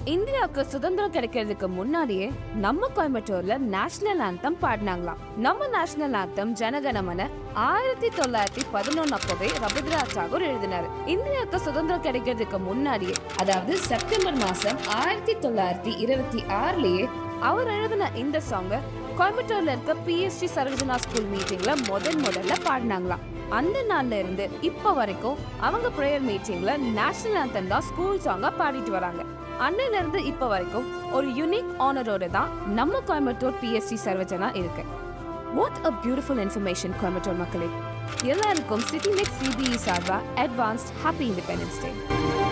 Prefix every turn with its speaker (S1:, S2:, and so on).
S1: இந்தியாவுக்கு சுதந்திரம் கிடைக்கிறதுக்கு முன்னாடியே நம்ம கோயம்புத்தூர்ல நேஷனல் ஆந்தம் பாடினாங்களாம் நம்ம நேஷனல் ஆந்தம் ஜனகணமன ஆயிரத்தி தொள்ளாயிரத்தி பதினொன்னு அப்பவே ரவீந்திரநாத் தாகூர் எழுதினாரு இந்தியாவுக்கு சுதந்திரம் கிடைக்கிறதுக்கு முன்னாடியே அதாவது செப்டம்பர் மாசம் ஆயிரத்தி தொள்ளாயிரத்தி இருபத்தி ஆறுலயே அவர் எழுதின இந்த சாங்க கோயம்புத்தூர்ல இருக்க பிஎஸ்டி சரோஜனா ஸ்கூல் மீட்டிங்ல முதல் முதல்ல பாடினாங்களாம் அந்த நாள்ல இருந்து இப்ப வரைக்கும் அவங்க ப்ரேயர் மீட்டிங்ல நேஷனல் ஆந்தம் தான் ஸ்கூல் சாங்கா பாடிட்டு வராங்க அன்னையில இருந்து இப்ப வரைக்கும் ஒரு யூனிக் ஆனரோட தான் நம்ம கோயம்புத்தூர் பிஎஸ்சி சர்வஜனா இருக்கு what a beautiful information Coimbatore மக்களே எல்லாருக்கும் சிட்டி நெக்ஸ்ட் சிபிஇ சார்பா அட்வான்ஸ்ட் ஹாப்பி இண்டிபெண்டன்ஸ் டே